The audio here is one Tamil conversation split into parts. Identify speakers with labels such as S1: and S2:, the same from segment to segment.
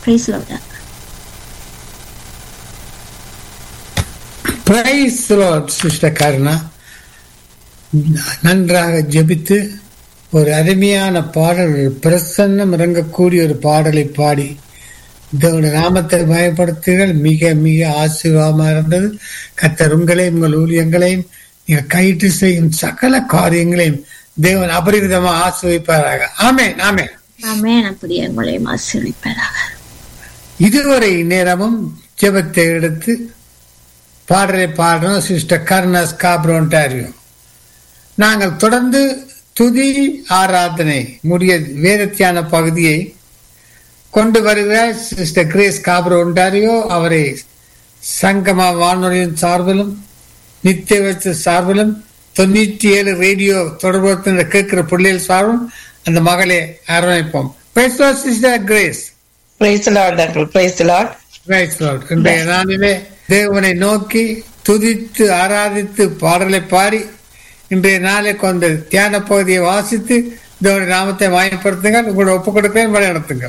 S1: Price Lord
S2: praise sister Karuna நன்றாக ஜெபித்து ஒரு அருமையான பாடல் ஒரு பிரசன்னம் இறங்கக்கூடிய ஒரு பாடலை பாடி தேவனுடைய நாமத்தை பயப்படுத்துகள் மிக மிக ஆசீர்வாதமா இருந்தது கத்தர் உங்களையும் உங்கள் ஊழியங்களையும் நீங்கள் கைட்டு செய்யும் சகல காரியங்களையும் தேவன் அபரிவிதமா ஆசிர்வதிப்பாராக ஆமென் ஆமென்
S1: ஆமென் அப்படியே உங்களையும் ஆசீர்வதிப்பாராக
S2: இதுவரை நேரமும் ஜெபத்தை எடுத்து பாடலை பாடுறோம் சிஸ்டர் கர்னஸ் காப்ரோன்டாரியோ நாங்கள் தொடர்ந்து துதி ஆராதனை முடிய வேதத்தியான பகுதியை கொண்டு வருகிறார் சிஸ்டர் கிரேஸ் காப்ரோ ஒன்டாரியோ அவரை சங்கமா வானொலியின் சார்பிலும் நித்திய வச்ச சார்பிலும் தொண்ணூற்றி ஏழு ரேடியோ தொடர்பு கேட்கிற பிள்ளைகள் சார்பிலும் அந்த மகளை அரவணைப்போம் sister Grace
S3: praise Lord uncle praise Lord
S2: Praise Lord. இன்றைய நாளிலே தேவனை நோக்கி துதித்து ஆராதித்து பாடலை பாடி இன்றைய நாளை கொண்டு தியான பகுதியை வாசித்து தேவனுடைய நாமத்தை வாயப்படுத்துங்கள் உங்களோட ஒப்பு கொடுக்கிறேன் வழி நடத்துங்க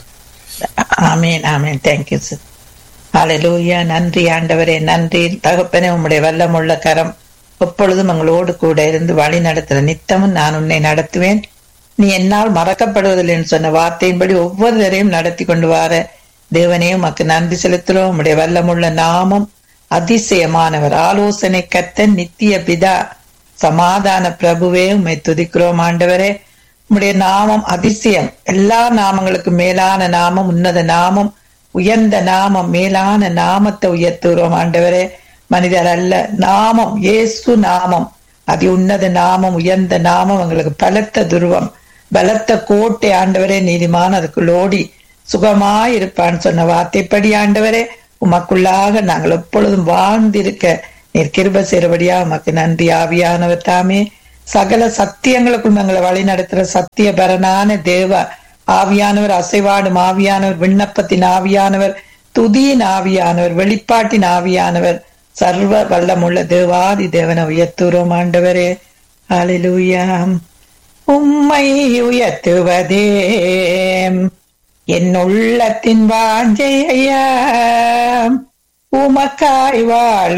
S3: ஆமீன் ஆமீன் தேங்க்யூ சார் ஹalleluya நன்றி ஆண்டவரே நன்றி தகப்பனே உம்முடைய வல்லமுள்ள கரம் எப்பொழுதும் எங்களோடு கூட இருந்து வழி நடத்துற நித்தமும் நான் உன்னை நடத்துவேன் நீ என்னால் மறக்கப்படுவதில்லை என்று சொன்ன வார்த்தையின்படி ஒவ்வொருவரையும் நடத்தி கொண்டு வர தேவனே உமக்கு நன்றி செலுத்துறோம் உம்முடைய வல்லமுள்ள நாமம் அதிசயமானவர் ஆலோசனை கத்த நித்திய பிதா சமாதான பிரபுவே உம்மை துதிக்கிறோம் ஆண்டவரே உம்முடைய நாமம் அதிசயம் எல்லா நாமங்களுக்கும் மேலான நாமம் உன்னத நாமம் உயர்ந்த நாமம் மேலான நாமத்தை உயர்த்துகிறோம் ஆண்டவரே மனிதர் அல்ல நாமம் இயேசு நாமம் அதி உன்னத நாமம் உயர்ந்த நாமம் எங்களுக்கு பலத்த துருவம் பலத்த கோட்டை ஆண்டவரே நீதிமான அதுக்குள்ளோடி சுகமாய் இருப்பான்னு சொன்ன வார்த்தைப்படி ஆண்டவரே உமக்குள்ளாக நாங்கள் எப்பொழுதும் வாழ்ந்திருக்க நீர் கிருப சேரபடியா உமக்கு நன்றி ஆவியானவர் தாமே சகல சத்தியங்களுக்குள் எங்களை வழி நடத்துற சத்திய பரனான தேவ ஆவியானவர் அசைவாடும் ஆவியானவர் விண்ணப்பத்தின் ஆவியானவர் துதியின் ஆவியானவர் வெளிப்பாட்டின் ஆவியானவர் சர்வ வல்லமுள்ள தேவாதி தேவனை உயர்த்துறோம் ஆண்டவரே ஹalleluya உம்மை உயர்த்துவதே என் உள்ளத்தின் வாஞ்சை ஐயா உமக்காய் வாழ்